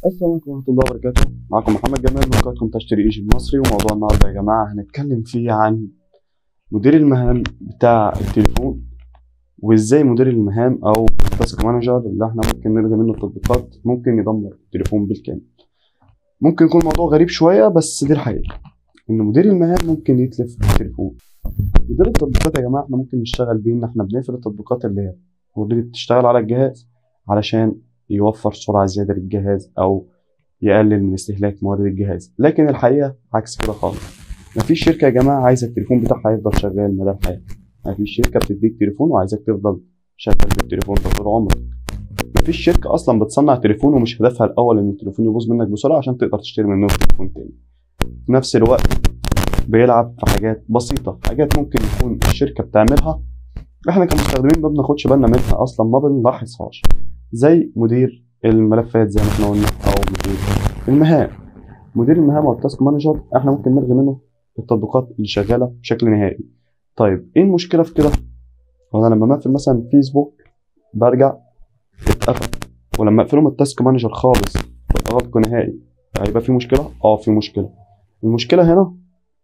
السلام عليكم ورحمة الله وبركاته معكم محمد جمال من قناتكم تشتري ايجي المصري وموضوع النهارده يا جماعة هنتكلم فيه عن مدير المهام بتاع التليفون وازاي مدير المهام او التاسك مانجر اللي احنا ممكن نلغي منه التطبيقات ممكن يدمر التليفون بالكامل ممكن يكون الموضوع غريب شوية بس دي الحقيقة ان مدير المهام ممكن يتلف التليفون مدير التطبيقات يا جماعة احنا ممكن نشتغل بيه ان احنا بنقفل التطبيقات اللي هي اوريدي بتشتغل على الجهاز علشان يوفر سرعة زيادة للجهاز أو يقلل من استهلاك موارد الجهاز لكن الحقيقة عكس كده خالص مفيش شركة يا جماعة عايزة التليفون بتاعها يفضل شغال مدى الحياة مفيش شركة بتديك تليفون وعايزك تفضل شغال بالتليفون ده طول عمرك مفيش شركة أصلا بتصنع تليفون ومش هدفها الأول إن التليفون يبوظ منك بسرعة عشان تقدر تشتري منه تليفون تاني في نفس الوقت بيلعب في حاجات بسيطة حاجات ممكن يكون الشركة بتعملها احنا كمستخدمين ما بناخدش بالنا منها اصلا ما بنلاحظهاش زي مدير الملفات زي ما احنا قلنا او مدير المهام مدير المهام او التاسك مانجر احنا ممكن نلغي منه التطبيقات اللي شغاله بشكل نهائي طيب ايه المشكله في كده هو انا لما بقفل مثلا فيسبوك برجع اتقفل ولما اقفله من التاسك مانجر خالص اغلقه نهائي هيبقى في مشكله اه في مشكله المشكله هنا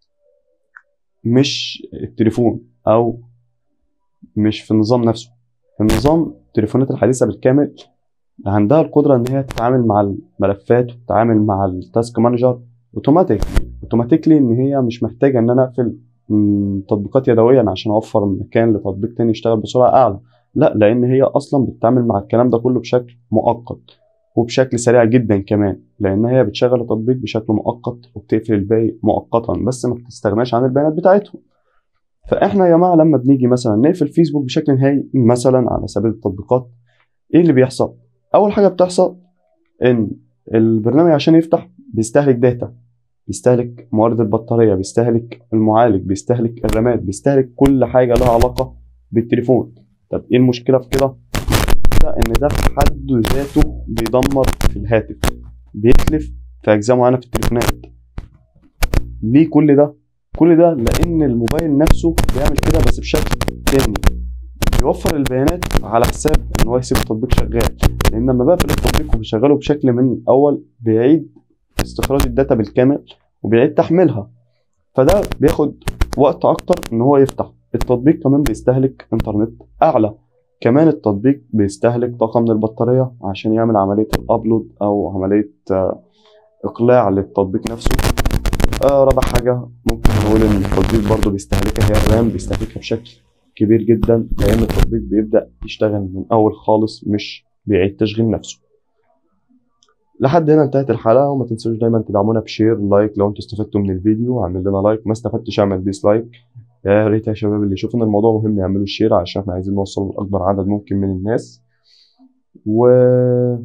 مش التليفون او مش في النظام نفسه النظام التليفونات الحديثه بالكامل عندها القدره ان هي تتعامل مع الملفات وتتعامل مع التاسك مانجر اوتوماتيك اوتوماتيكلي ان هي مش محتاجه ان انا اقفل تطبيقات يدويا عشان اوفر مكان لتطبيق تاني يشتغل بسرعه اعلى لا لان هي اصلا بتتعامل مع الكلام ده كله بشكل مؤقت وبشكل سريع جدا كمان لان هي بتشغل التطبيق بشكل مؤقت وبتقفل الباقي مؤقتا بس ما بتستغناش عن البيانات بتاعتهم فاحنا يا جماعه لما بنيجي مثلا نقفل فيسبوك بشكل نهائي مثلا على سبيل التطبيقات ايه اللي بيحصل اول حاجه بتحصل ان البرنامج عشان يفتح بيستهلك داتا بيستهلك موارد البطاريه بيستهلك المعالج بيستهلك الرامات بيستهلك كل حاجه لها علاقه بالتليفون طب ايه المشكله في كده ان ده في حد ذاته بيدمر في الهاتف بيتلف في اجزاء معينه في التليفونات ليه كل ده كل ده لان الموبايل نفسه بيعمل كده بس بشكل تاني بيوفر البيانات على حساب ان هو يسيب التطبيق شغال لان لما بقفل التطبيق وبشغله بشكل من الاول بيعيد استخراج الداتا بالكامل وبيعيد تحميلها فده بياخد وقت اكتر ان هو يفتح التطبيق كمان بيستهلك انترنت اعلى كمان التطبيق بيستهلك طاقة من البطارية عشان يعمل عملية الابلود او عملية اقلاع للتطبيق نفسه آه رابع حاجة ممكن نقول إن التطبيق برضه بيستهلكها هي الرام بيستهلكها بشكل كبير جدا لأن التطبيق بيبدأ يشتغل من أول خالص مش بيعيد تشغيل نفسه. لحد هنا انتهت الحلقة وما تنسوش دايما تدعمونا بشير لايك لو انتوا استفدتوا من الفيديو اعمل لنا لايك ما استفدتش اعمل ديسلايك يا ريت يا شباب اللي يشوفوا ان الموضوع مهم يعملوا شير عشان احنا عايزين نوصل لأكبر عدد ممكن من الناس و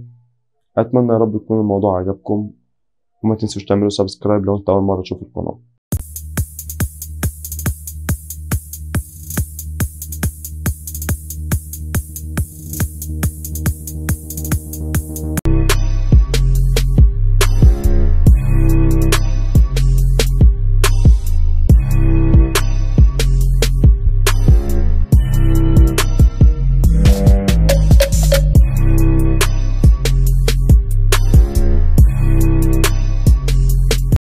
أتمنى يا رب يكون الموضوع عجبكم وما تنسوش تعملوا سبسكرايب لو انت اول مره تشوف القناه